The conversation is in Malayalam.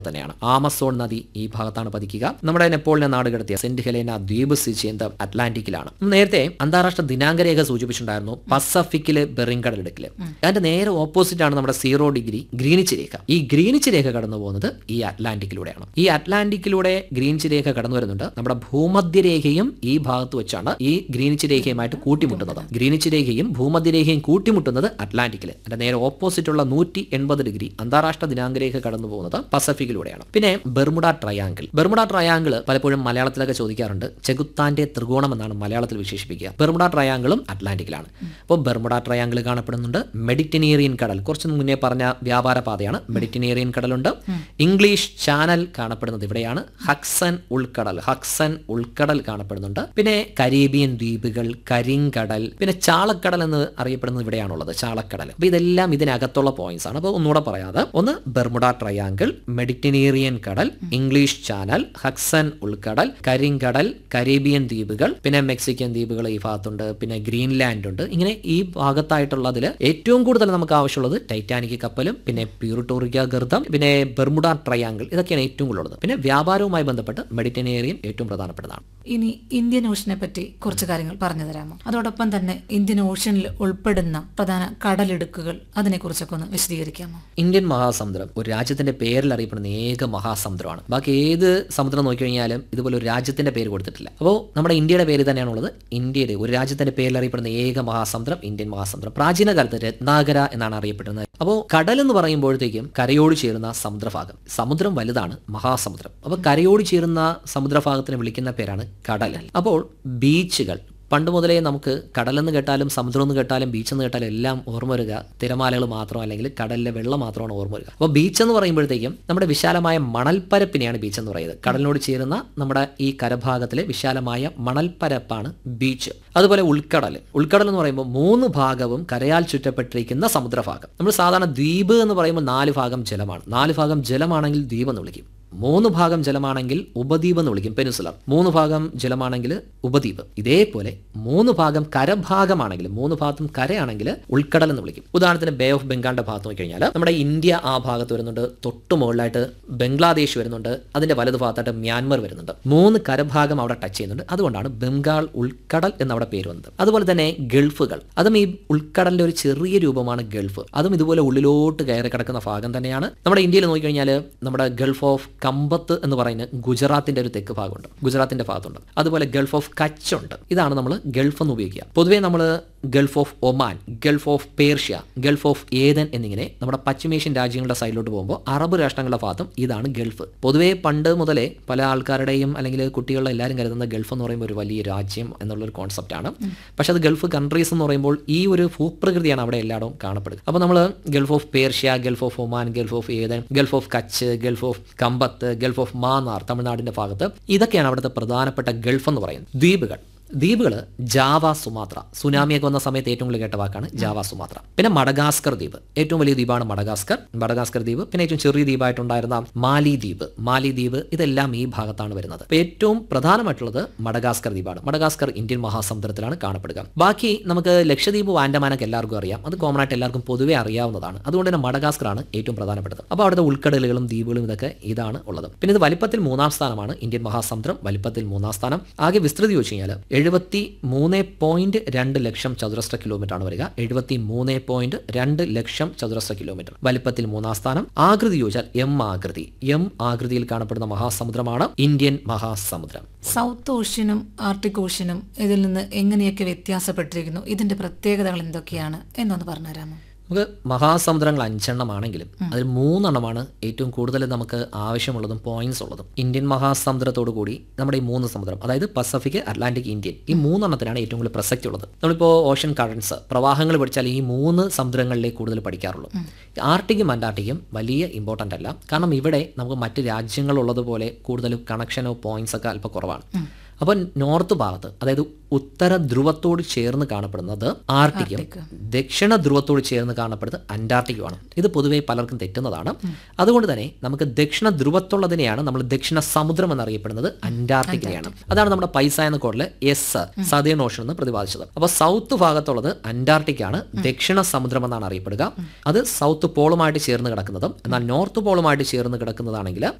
തന്നെയാണ് ആമസോൺ നദി ഈ ഭാഗത്താണ് പതിക്കുക നമ്മുടെ നെപ്പോളിനെ നാട് കടത്തിയ സെന്റ് ഹെലേന ദ്വീപ് സ്ഥിതി ചെയ്യുന്നത് അറ്റ്ലാന്റിക്കിലാണ് നേരത്തെ അന്താരാഷ്ട്ര ദിനാങ്ക രേഖ സൂചിപ്പിച്ചിട്ടുണ്ടായിരുന്നു പസഫിക്കില് ബെറിങ്കടലിടുക്കില് അതിന്റെ നേരെ ഓപ്പോസിറ്റ് ആണ് നമ്മുടെ സീറോ ഡിഗ്രി ഗ്രീനിച്ച് രേഖ ഈ ഗ്രീനിച്ച് രേഖ കടന്നു പോകുന്നത് ഈ അറ്റ്ലാന്റിക്കിലൂടെയാണ് ഈ അറ്റ്ലാന്റിക്കിലൂടെ ഗ്രീനിച്ച് രേഖ കടന്നു വരുന്നുണ്ട് നമ്മുടെ ഭൂമധ്യരേഖയും ഈ ഭാഗത്ത് വെച്ചാണ് ഈ ഗ്രീനിച്ച് രേഖയുമായിട്ട് കൂട്ടിമുട്ടുന്നത് ഗ്രീനിച്ച് രേഖയും ഭൂമധ്യരേഖയും കൂട്ടിമുട്ടുന്നത് അറ്റ്ലാന്റിക്കിൽ അതിന്റെ നേരെ ഓപ്പോസിറ്റ് ഉള്ള നൂറ്റി എൺപത് ഡിഗ്രി അന്താരാഷ്ട്ര ദിനാങ്ക രേഖ കടന്നു പോകുന്നത് പസഫിക്കിലൂടെയാണ് പിന്നെ ബെർമുഡ ട്രയാങ്കിൾ ബെർമുഡ ട്രയാങ്കിൾ പലപ്പോഴും മലയാളത്തിലൊക്കെ ചോദിക്കാറുണ്ട് ചെകുത്താന്റെ ത്രികോണം എന്നാണ് മലയാളത്തിൽ വിശേഷിപ്പിക്കുക ബെർമുഡ ട്രയാങ്കിളും അറ്റ്ലാന്റിക്കിലാണ് അപ്പോൾ ബെർമുഡ ട്രയാങ്കിൾ കാണപ്പെടുന്നുണ്ട് മെഡിറ്ററേനിയൻ കടൽ കുറച്ച് മുന്നേ പറഞ്ഞ വ്യാപാര പാതയാണ് മെഡിറ്ററേനിയൻ കടലുണ്ട് ഇംഗ്ലീഷ് ചാനൽ കാണപ്പെടുന്നത് ഇവിടെയാണ് ഹക്സൻ ഉൾക്കടൽ ഹക്സൻ ഉൾക്കടൽ കാണപ്പെടുന്നുണ്ട് പിന്നെ കരീബിയൻ ദ്വീപുകൾ കരിങ്കടൽ പിന്നെ ചാളക്കടൽ എന്ന് അറിയപ്പെടുന്നത് ഇവിടെയാണുള്ളത് ചാളക്കടൽ അപ്പൊ ഇതെല്ലാം ഇതിനകത്തുള്ള പോയിന്റ്സ് ആണ് അപ്പോൾ ഒന്നുകൂടെ പറയാതെ ഒന്ന് ബെർമുഡ ട്രയാങ്കിൾ മെഡിറ്ററേനിയൻ കടൽ ഇംഗ്ലീഷ് ചാനൽ ഹക്സൻ ഉൾക്കടൽ കരിങ്കടൽ കരീബിയൻ ദ്വീപുകൾ പിന്നെ മെക്സിക്കൻ ദ്വീപുകൾ ഈ ഭാഗത്തുണ്ട് പിന്നെ ഗ്രീൻലാൻഡ് ഉണ്ട് ഇങ്ങനെ ഈ ഭാഗത്തായിട്ടുള്ളതിൽ ഏറ്റവും കൂടുതൽ നമുക്ക് ആവശ്യമുള്ളത് ടൈറ്റാനിക് കപ്പലും പിന്നെ പ്യൂറിട്ടോറിക്ക ഗർദം പിന്നെ ബെർമുഡ ട്രയാങ്കിൾ ഇതൊക്കെയാണ് ഏറ്റവും കൂടുതലുള്ളത് പിന്നെ വ്യാപാരവുമായി ബന്ധപ്പെട്ട് മെഡിറ്ററേനിയൻ ഏറ്റവും പ്രധാനപ്പെട്ടതാണ് ഇനി ഇന്ത്യൻ ഓഷനെ പറ്റി കുറച്ച് കാര്യങ്ങൾ പറഞ്ഞു തരാമോ അതോടൊപ്പം തന്നെ ഇന്ത്യൻ ഓഷനിൽ ഉൾപ്പെടുന്ന പ്രധാന കടലിടുക്കുകൾ അതിനെക്കുറിച്ചൊക്കെ ഒന്ന് വിശദീകരിക്കാമോ ഇന്ത്യൻ മഹാസമുദ്രം ഒരു രാജ്യത്തിന്റെ പേരിൽ അറിയപ്പെടുന്ന ഏക മഹാസമുദ്രമാണ് ബാക്കി ഏത് സമുദ്രം നോക്കിക്കഴിഞ്ഞാലും ഇതുപോലെ ഒരു രാജ്യത്തിന്റെ പേര് കൊടുത്തിട്ടില്ല അപ്പോൾ നമ്മുടെ ഇന്ത്യയുടെ പേര് തന്നെയാണുള്ളത് ഇന്ത്യയുടെ ഒരു രാജ്യത്തിന്റെ പേരിൽ അറിയപ്പെടുന്ന ഏക മഹാസമുദ്രം ഇന്ത്യൻ മഹാസമുദ്രം പ്രാചീന കാലത്ത് രത്നാകര എന്നാണ് അറിയപ്പെടുന്നത് അപ്പോൾ കടൽ എന്ന് പറയുമ്പോഴത്തേക്കും കരയോട് ചേരുന്ന സമുദ്രഭാഗം സമുദ്രം വലുതാണ് മഹാസമുദ്രം അപ്പോൾ കരയോട് ചേരുന്ന സമുദ്രഭാഗത്തിനെ വിളിക്കുന്ന പേരാണ് കടൽ അപ്പോൾ ബീച്ചുകൾ പണ്ട് മുതലേ നമുക്ക് കടലെന്ന് കേട്ടാലും സമുദ്രം എന്ന് കേട്ടാലും ബീച്ച് എന്ന് കേട്ടാലും എല്ലാം ഓർമ്മ വരിക തിരമാലകൾ മാത്രം അല്ലെങ്കിൽ കടലിലെ വെള്ളം മാത്രമാണ് ഓർമ്മ വരിക അപ്പോൾ ബീച്ച് എന്ന് പറയുമ്പോഴത്തേക്കും നമ്മുടെ വിശാലമായ മണൽപ്പരപ്പിനെയാണ് ബീച്ച് എന്ന് പറയുന്നത് കടലിനോട് ചേരുന്ന നമ്മുടെ ഈ കരഭാഗത്തിലെ വിശാലമായ മണൽപ്പരപ്പാണ് ബീച്ച് അതുപോലെ ഉൾക്കടൽ ഉൾക്കടൽ എന്ന് പറയുമ്പോൾ മൂന്ന് ഭാഗവും കരയാൽ ചുറ്റപ്പെട്ടിരിക്കുന്ന സമുദ്രഭാഗം നമ്മൾ സാധാരണ ദ്വീപ് എന്ന് പറയുമ്പോൾ നാല് ഭാഗം ജലമാണ് നാല് ഭാഗം ജലമാണെങ്കിൽ ദ്വീപ് എന്ന് വിളിക്കും മൂന്ന് ഭാഗം ജലമാണെങ്കിൽ ഉപദ്വീപ് എന്ന് വിളിക്കും പെനിസുലർ മൂന്ന് ഭാഗം ജലമാണെങ്കിൽ ഉപദ്വീപ് ഇതേപോലെ മൂന്ന് ഭാഗം കരഭാഗമാണെങ്കിൽ മൂന്ന് ഭാഗത്തും കരയാണെങ്കിൽ ഉൾക്കടൽ എന്ന് വിളിക്കും ഉദാഹരണത്തിന് ബേ ഓഫ് ബംഗാളിന്റെ ഭാഗത്ത് നോക്കിക്കഴിഞ്ഞാൽ നമ്മുടെ ഇന്ത്യ ആ ഭാഗത്ത് വരുന്നുണ്ട് തൊട്ട് മുകളിലായിട്ട് ബംഗ്ലാദേശ് വരുന്നുണ്ട് അതിന്റെ വലതു ഭാഗത്തായിട്ട് മ്യാൻമർ വരുന്നുണ്ട് മൂന്ന് കരഭാഗം അവിടെ ടച്ച് ചെയ്യുന്നുണ്ട് അതുകൊണ്ടാണ് ബംഗാൾ ഉൾക്കടൽ എന്നവിടെ പേര് വന്നത് അതുപോലെ തന്നെ ഗൾഫുകൾ അതും ഈ ഉൾക്കടലിന്റെ ഒരു ചെറിയ രൂപമാണ് ഗൾഫ് അതും ഇതുപോലെ ഉള്ളിലോട്ട് കയറി കിടക്കുന്ന ഭാഗം തന്നെയാണ് നമ്മുടെ ഇന്ത്യയിൽ നോക്കിക്കഴിഞ്ഞാൽ നമ്മുടെ ഗൾഫ് ഓഫ് കമ്പത്ത് എന്ന് പറയുന്ന ഗുജറാത്തിന്റെ ഒരു തെക്ക് ഭാഗമുണ്ട് ഗുജറാത്തിന്റെ ഭാഗത്തുണ്ട് അതുപോലെ ഗൾഫ് ഓഫ് കച്ച് ഉണ്ട് ഇതാണ് നമ്മൾ ഗൾഫ് എന്ന് ഉപയോഗിക്കുക പൊതുവേ നമ്മൾ gulf of Oman gulf of Persia gulf of Aden എന്നിങ്ങനെ നമ്മുടെ പശ്ചിമേഷ്യൻ രാജ്യങ്ങളുടെ സൈഡിലോട്ട് പോകുമ്പോൾ അറബ് രാഷ്ട്രങ്ങളുടെ ഭാഗത്തും ഇതാണ് ഗൾഫ് പൊതുവേ പണ്ട് മുതലേ പല ആൾക്കാരുടെയും അല്ലെങ്കിൽ കുട്ടികളുടെ എല്ലാവരും കരുതുന്ന ഗൾഫ് എന്ന് പറയുമ്പോൾ ഒരു വലിയ രാജ്യം എന്നുള്ളൊരു കോൺസെപ്റ്റാണ് പക്ഷെ അത് ഗൾഫ് കൺട്രീസ് എന്ന് പറയുമ്പോൾ ഈ ഒരു ഭൂപ്രകൃതിയാണ് അവിടെ എല്ലായിടവും കാണപ്പെടുക അപ്പോൾ നമ്മൾ gulf of Persia gulf of Oman gulf of Aden gulf of Kutch gulf of Khambhat gulf of Mannar തമിഴ്നാടിന്റെ ഭാഗത്ത് ഇതൊക്കെയാണ് അവിടുത്തെ പ്രധാനപ്പെട്ട ഗൾഫ് എന്ന് പറയുന്നത് ദ്വീപുകൾ ദ്വീപുകൾ ജാവ സുമാത്ര സുനാമിയൊക്കെ വന്ന സമയത്ത് ഏറ്റവും കൂടുതൽ കേട്ട വാക്കാണ് ജാവ സുമാത്ര പിന്നെ മഡഗാസ്കർ ദ്വീപ് ഏറ്റവും വലിയ ദ്വീപാണ് മഡഗാസ്കർ മഡഗാസ്കർ ദ്വീപ് പിന്നെ ഏറ്റവും ചെറിയ ദ്വീപായിട്ടുണ്ടായിരുന്ന മാലി ദ്വീപ് മാലി ദ്വീപ് ഇതെല്ലാം ഈ ഭാഗത്താണ് വരുന്നത് അപ്പോൾ ഏറ്റവും പ്രധാനമായിട്ടുള്ളത് മഡഗാസ്കർ ദ്വീപാണ് മഡഗാസ്കർ ഇന്ത്യൻ മഹാസമുദ്രത്തിലാണ് കാണപ്പെടുക ബാക്കി നമുക്ക് ലക്ഷദ്വീപ് ആൻഡമാനൊക്കെ എല്ലാവർക്കും അറിയാം അത് കോമൺ ആയിട്ട് എല്ലാവർക്കും പൊതുവേ അറിയാവുന്നതാണ് അതുകൊണ്ട് തന്നെ മഡഗാസ്കർ ആണ് ഏറ്റവും പ്രധാനപ്പെട്ടത് അപ്പോൾ അവിടുത്തെ ഉൾക്കടലുകളും ദ്വീപുകളും ഇതൊക്കെ ഇതാണ് ഉള്ളത് പിന്നെ ഇത് വലിപ്പത്തിൽ മൂന്നാം സ്ഥാനമാണ് ഇന്ത്യൻ മഹാസമുദ്രം വലിപ്പത്തിൽ മൂന്നാം സ്ഥാനം ആകെ വിസ്തൃതി വെച്ച് കഴിഞ്ഞാൽ എഴുപത്തി മൂന്ന് പോയിന്റ് രണ്ട് ലക്ഷം ചതുരശ്ര കിലോമീറ്റർ ആണ് വരിക എഴുപത്തി മൂന്ന് പോയിന്റ് രണ്ട് ലക്ഷം ചതുരശ്ര കിലോമീറ്റർ വലിപ്പത്തിൽ മൂന്നാം സ്ഥാനം ആകൃതി ചോദിച്ചാൽ എം ആകൃതി എം ആകൃതിയിൽ കാണപ്പെടുന്ന മഹാസമുദ്രമാണ് ഇന്ത്യൻ മഹാസമുദ്രം സൗത്ത് ഓഷ്യനും ആർട്ടിക് ഓഷ്യനും ഇതിൽ നിന്ന് എങ്ങനെയൊക്കെ വ്യത്യാസപ്പെട്ടിരിക്കുന്നു ഇതിന്റെ പ്രത്യേകതകൾ എന്തൊക്കെയാണ് എന്നൊന്ന് പറഞ്ഞുതരാമോ നമുക്ക് മഹാസമുദ്രങ്ങൾ അഞ്ചെണ്ണമാണെങ്കിലും അതിൽ മൂന്നെണ്ണമാണ് ഏറ്റവും കൂടുതൽ നമുക്ക് ആവശ്യമുള്ളതും പോയിന്റ്സ് ഉള്ളതും ഇന്ത്യൻ മഹാസമുദ്രത്തോടു കൂടി നമ്മുടെ ഈ മൂന്ന് സമുദ്രം അതായത് പസഫിക് അറ്റ്ലാന്റിക് ഇന്ത്യൻ ഈ മൂന്നെണ്ണത്തിനാണ് ഏറ്റവും കൂടുതൽ പ്രസക്തി ഉള്ളത് നമ്മളിപ്പോൾ ഓഷൻ കറൻസ് പ്രവാഹങ്ങൾ പഠിച്ചാൽ ഈ മൂന്ന് സമുദ്രങ്ങളിലേക്ക് കൂടുതൽ പഠിക്കാറുള്ളൂ ആർട്ടിക്കും അന്റാർട്ടിക്കും വലിയ ഇമ്പോർട്ടൻ്റ് അല്ല കാരണം ഇവിടെ നമുക്ക് മറ്റ് രാജ്യങ്ങളുള്ളതുപോലെ കൂടുതൽ കണക്ഷനോ പോയിന്റ്സ് ഒക്കെ അല്പം കുറവാണ് അപ്പോൾ നോർത്ത് ഭാഗത്ത് അതായത് ഉത്തര ധ്രുവത്തോട് ചേർന്ന് കാണപ്പെടുന്നത് ആർട്ടിക്കും ദക്ഷിണ ധ്രുവത്തോട് ചേർന്ന് കാണപ്പെടുന്നത് അന്റാർട്ടിക്കുമാണ് ഇത് പൊതുവെ പലർക്കും തെറ്റുന്നതാണ് അതുകൊണ്ട് തന്നെ നമുക്ക് ദക്ഷിണ ധ്രുവത്തുള്ളതിനെയാണ് നമ്മൾ ദക്ഷിണ സമുദ്രം എന്നറിയപ്പെടുന്നത് അന്റാർട്ടിക്കയാണ് അതാണ് നമ്മുടെ പൈസ എന്ന കോഡിൽ എസ് സദേൺ ഓഷൻ എന്ന് പ്രതിപാദിച്ചത് അപ്പോൾ സൗത്ത് ഭാഗത്തുള്ളത് അന്റാർട്ടിക്കാണ് ദക്ഷിണ സമുദ്രം എന്നാണ് അറിയപ്പെടുക അത് സൗത്ത് പോളുമായിട്ട് ചേർന്ന് കിടക്കുന്നതും എന്നാൽ നോർത്ത് പോളുമായിട്ട് ചേർന്ന് കിടക്കുന്നതാണെങ്കിൽ